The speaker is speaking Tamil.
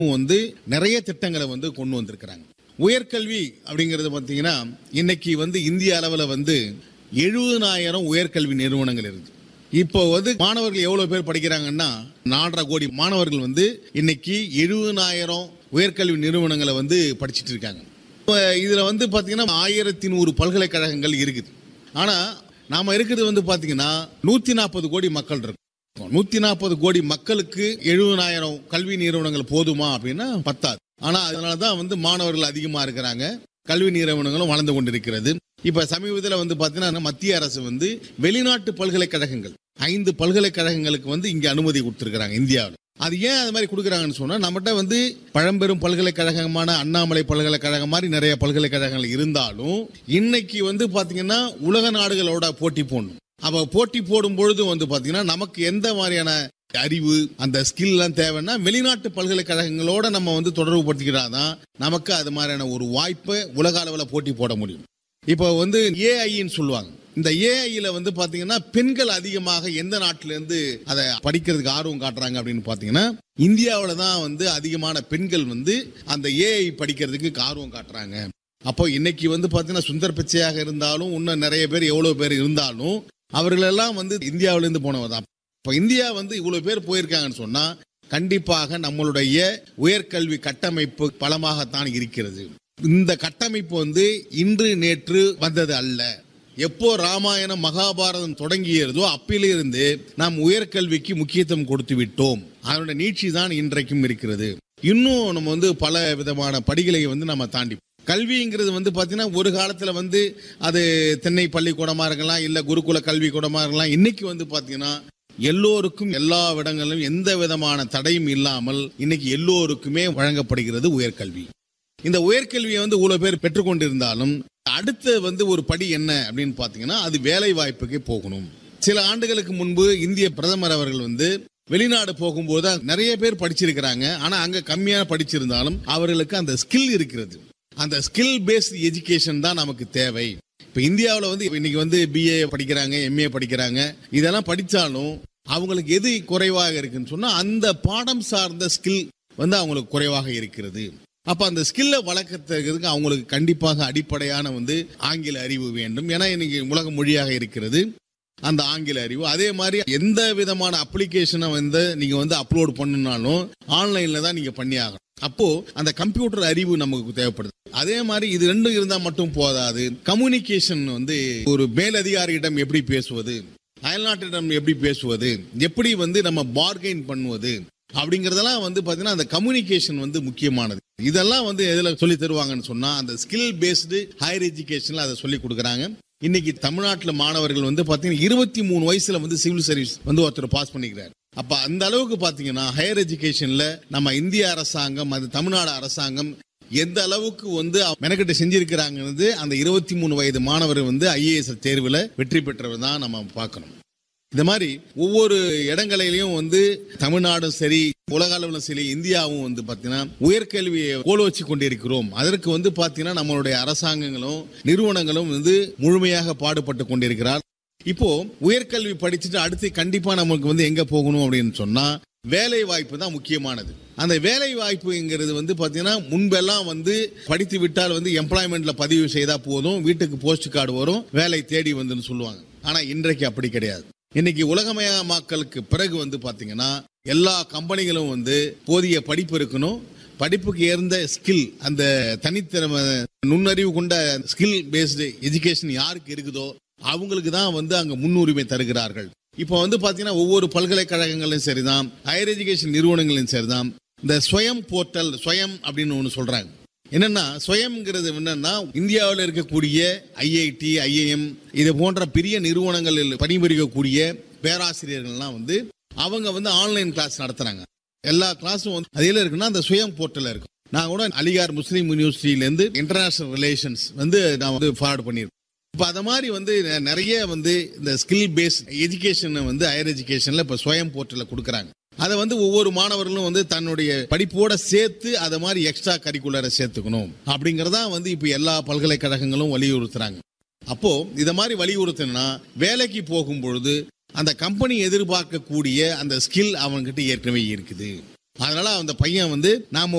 வந்து நிறைய திட்டங்களை வந்து கொண்டு வந்திருக்கிறாங்க உயர்கல்வி அப்படிங்கிறது பார்த்தீங்கன்னா இன்னைக்கு வந்து இந்திய அளவில் வந்து எழுபதாயிரம் உயர்கல்வி நிறுவனங்கள் இருக்கு இப்போ வந்து மாணவர்கள் எவ்வளவு பேர் படிக்கிறாங்கன்னா நாலரை கோடி மாணவர்கள் வந்து இன்னைக்கு எழுபதாயிரம் உயர்கல்வி நிறுவனங்களை வந்து படிச்சிட்டு இருக்காங்க இப்போ இதுல வந்து பாத்தீங்கன்னா ஆயிரத்தி நூறு பல்கலைக்கழகங்கள் இருக்குது ஆனா நாம இருக்கிறது வந்து பாத்தீங்கன்னா நூத்தி நாற்பது கோடி மக்கள் இருக்கு நூத்தி நாற்பது கோடி மக்களுக்கு எழுபதாயிரம் கல்வி நிறுவனங்கள் போதுமா அப்படின்னா பத்தாது ஆனா அதனாலதான் வந்து மாணவர்கள் அதிகமா இருக்கிறாங்க கல்வி நிறுவனங்களும் வளர்ந்து கொண்டிருக்கிறது இப்ப சமீபத்தில் வந்து பாத்தீங்கன்னா மத்திய அரசு வந்து வெளிநாட்டு பல்கலைக்கழகங்கள் ஐந்து பல்கலைக்கழகங்களுக்கு வந்து இங்க அனுமதி கொடுத்திருக்கிறாங்க இந்தியாவில் அது ஏன் அது மாதிரி கொடுக்குறாங்கன்னு சொன்னா நம்மகிட்ட வந்து பழம்பெரும் பல்கலைக்கழகமான அண்ணாமலை பல்கலைக்கழகம் மாதிரி நிறைய பல்கலைக்கழகங்கள் இருந்தாலும் இன்னைக்கு வந்து பாத்தீங்கன்னா உலக நாடுகளோட போட்டி போடணும் அப்ப போட்டி போடும் பொழுது வந்து பாத்தீங்கன்னா நமக்கு எந்த மாதிரியான அறிவு அந்த ஸ்கில் எல்லாம் தேவைன்னா வெளிநாட்டு பல்கலைக்கழகங்களோட நம்ம வந்து தொடர்பு படுத்திக்கிறாதான் நமக்கு அது மாதிரியான ஒரு வாய்ப்பை உலக அளவில் போட்டி போட முடியும் இப்போ வந்து ஏஐன்னு சொல்லுவாங்க இந்த ஏஐல வந்து பாத்தீங்கன்னா பெண்கள் அதிகமாக எந்த நாட்டில இருந்து அதை படிக்கிறதுக்கு ஆர்வம் காட்டுறாங்க அப்படின்னு பாத்தீங்கன்னா இந்தியாவில தான் வந்து அதிகமான பெண்கள் வந்து அந்த ஏஐ படிக்கிறதுக்கு ஆர்வம் காட்டுறாங்க அப்போ இன்னைக்கு வந்து பாத்தீங்கன்னா சுந்தர் பிச்சையாக இருந்தாலும் இன்னும் நிறைய பேர் எவ்வளவு பேர் இருந்தாலும் அவர்களெல்லாம் வந்து இந்தியாவில இருந்து போனவர் தான் இப்போ இந்தியா வந்து இவ்வளவு பேர் போயிருக்காங்கன்னு சொன்னா கண்டிப்பாக நம்மளுடைய உயர்கல்வி கட்டமைப்பு பலமாகத்தான் இருக்கிறது இந்த கட்டமைப்பு வந்து இன்று நேற்று வந்தது அல்ல எப்போ ராமாயணம் மகாபாரதம் தொடங்கியதோ அப்பிலிருந்து நாம் உயர்கல்விக்கு முக்கியத்துவம் கொடுத்து விட்டோம் அதனுடைய நீட்சி தான் இன்றைக்கும் இருக்கிறது இன்னும் நம்ம வந்து பல விதமான படிகளை வந்து நம்ம தாண்டி கல்விங்கிறது வந்து பாத்தீங்கன்னா ஒரு காலத்துல வந்து அது தென்னை பள்ளிக்கூடமா இருக்கலாம் இல்ல குருகுல கல்வி கூடமா இருக்கலாம் இன்னைக்கு வந்து பாத்தீங்கன்னா எல்லோருக்கும் எல்லா இடங்களிலும் எந்த விதமான தடையும் இல்லாமல் இன்னைக்கு எல்லோருக்குமே வழங்கப்படுகிறது உயர்கல்வி இந்த உயர்கல்வியை வந்து இவ்வளவு பேர் பெற்றுக்கொண்டிருந்தாலும் அடுத்த வந்து ஒரு படி என்ன அப்படின்னு பாத்தீங்கன்னா அது வேலை வாய்ப்புக்கு போகணும் சில ஆண்டுகளுக்கு முன்பு இந்திய பிரதமர் அவர்கள் வந்து வெளிநாடு போகும்போது நிறைய பேர் படிச்சிருக்கிறாங்க ஆனா அங்க கம்மியா படிச்சிருந்தாலும் அவர்களுக்கு அந்த ஸ்கில் இருக்கிறது அந்த ஸ்கில் பேஸ்ட் எஜுகேஷன் தான் நமக்கு தேவை இப்ப இந்தியாவில் வந்து இன்னைக்கு வந்து பிஏ படிக்கிறாங்க எம்ஏ படிக்கிறாங்க இதெல்லாம் படிச்சாலும் அவங்களுக்கு எது குறைவாக இருக்குன்னு சொன்னா அந்த பாடம் சார்ந்த ஸ்கில் வந்து அவங்களுக்கு குறைவாக இருக்கிறது அப்ப அந்த ஸ்கில்லை வளர்க்கறதுக்கு அவங்களுக்கு கண்டிப்பாக அடிப்படையான வந்து ஆங்கில அறிவு வேண்டும் ஏன்னா இன்னைக்கு உலக மொழியாக இருக்கிறது அந்த ஆங்கில அறிவு அதே மாதிரி எந்த விதமான அப்ளிகேஷனை வந்து நீங்க வந்து அப்லோட் பண்ணணும்னாலும் ஆன்லைன்ல தான் நீங்க பண்ணி ஆகணும் அப்போ அந்த கம்ப்யூட்டர் அறிவு நமக்கு தேவைப்படுது அதே மாதிரி இது ரெண்டும் இருந்தா மட்டும் போதாது கம்யூனிகேஷன் வந்து ஒரு மேலதிகாரியிடம் எப்படி பேசுவது அயல்நாட்டிடம் எப்படி பேசுவது எப்படி வந்து நம்ம பார்கெயின் பண்ணுவது அப்படிங்கறதெல்லாம் வந்து பாத்தீங்கன்னா அந்த கம்யூனிகேஷன் வந்து முக்கியமானது இதெல்லாம் வந்து எதுல சொல்லி தருவாங்கன்னு சொன்னா அந்த ஸ்கில் பேஸ்டு ஹையர் எஜுகேஷன்ல அதை சொல்லி கொடுக்குறாங்க இன்னைக்கு தமிழ்நாட்டில் மாணவர்கள் வந்து பாத்தீங்கன்னா இருபத்தி மூணு வயசுல வந்து சிவில் சர்வீஸ் வந்து ஒருத்தர் பாஸ் பண்ணிக்கிறார் அப்ப அந்த அளவுக்கு பாத்தீங்கன்னா ஹையர் எஜுகேஷன்ல நம்ம இந்திய அரசாங்கம் அது தமிழ்நாடு அரசாங்கம் எந்த அளவுக்கு வந்து மெனக்கெட்டு செஞ்சிருக்கிறாங்கிறது அந்த இருபத்தி மூணு வயது மாணவர் வந்து ஐஏஎஸ் தேர்வுல வெற்றி பெற்றவர் தான் நம்ம பார்க்கணும் இந்த மாதிரி ஒவ்வொரு இடங்களிலையும் வந்து தமிழ்நாடும் சரி உலக அளவில் சரி இந்தியாவும் வந்து பாத்தீங்கன்னா உயர்கல்வியை கோல வச்சு கொண்டிருக்கிறோம் அதற்கு வந்து பாத்தீங்கன்னா நம்மளுடைய அரசாங்கங்களும் நிறுவனங்களும் வந்து முழுமையாக பாடுபட்டு கொண்டிருக்கிறார் இப்போ உயர்கல்வி படிச்சுட்டு அடுத்து கண்டிப்பா நமக்கு வந்து எங்க போகணும் அப்படின்னு சொன்னா வேலை வாய்ப்பு தான் முக்கியமானது அந்த வேலை வாய்ப்புங்கிறது வந்து பாத்தீங்கன்னா முன்பெல்லாம் வந்து படித்து விட்டால் வந்து எம்ப்ளாய்மெண்ட்ல பதிவு செய்தா போதும் வீட்டுக்கு போஸ்ட் கார்டு வரும் வேலை தேடி வந்துன்னு சொல்லுவாங்க ஆனா இன்றைக்கு அப்படி கிடையாது இன்னைக்கு உலகமயமாக்கலுக்கு பிறகு வந்து பாத்தீங்கன்னா எல்லா கம்பெனிகளும் வந்து போதிய படிப்பு இருக்கணும் படிப்புக்கு ஏர்ந்த ஸ்கில் அந்த தனித்திறமை நுண்ணறிவு கொண்ட ஸ்கில் பேஸ்டு எஜுகேஷன் யாருக்கு இருக்குதோ அவங்களுக்கு தான் வந்து அங்க முன்னுரிமை தருகிறார்கள் இப்போ வந்து பாத்தீங்கன்னா ஒவ்வொரு பல்கலைக்கழகங்களும் சரிதான் ஹையர் எஜுகேஷன் நிறுவனங்களும் சரிதான் இந்த ஸ்வயம் போர்ட்டல் ஸ்வயம் அப்படின்னு ஒன்று சொல்றாங்க என்னன்னா ஸ்வயம்ங்கிறது என்னன்னா இந்தியாவில் இருக்கக்கூடிய ஐஐடி ஐஏஎம் இது போன்ற பெரிய நிறுவனங்களில் பணிபுரியக்கூடிய பேராசிரியர்கள்லாம் வந்து அவங்க வந்து ஆன்லைன் கிளாஸ் நடத்துறாங்க எல்லா கிளாஸும் வந்து அதில் இருக்குன்னா அந்த சுயம் போர்ட்டல் இருக்கும் நான் கூட அலிகார் முஸ்லீம் யூனிவர்சிட்டியிலேருந்து இன்டர்நேஷனல் ரிலேஷன்ஸ் வந்து நான் வந்து ஃபார்வர்ட் பண்ணியிருக்கேன் இப்போ அது மாதிரி வந்து நெ- நிறைய வந்து இந்த ஸ்கில் பேஸ்ட் எஜுகேஷன் வந்து ஹையர் எஜுகேஷன்ல இப்போ ஸ்வயம் போர்ட்டலில் கொடுக்குறாங்க அதை வந்து ஒவ்வொரு மாணவர்களும் வந்து தன்னுடைய படிப்போட சேர்த்து அதை மாதிரி எக்ஸ்ட்ரா கரிக்குலரை சேர்த்துக்கணும் அப்படிங்கறதா வந்து இப்போ எல்லா பல்கலைக்கழகங்களும் வலியுறுத்துறாங்க அப்போ இத மாதிரி வலியுறுத்தினா வேலைக்கு போகும் பொழுது அந்த கம்பெனி எதிர்பார்க்கக்கூடிய அந்த ஸ்கில் அவன்கிட்ட ஏற்கனவே இருக்குது அதனால அந்த பையன் வந்து நாம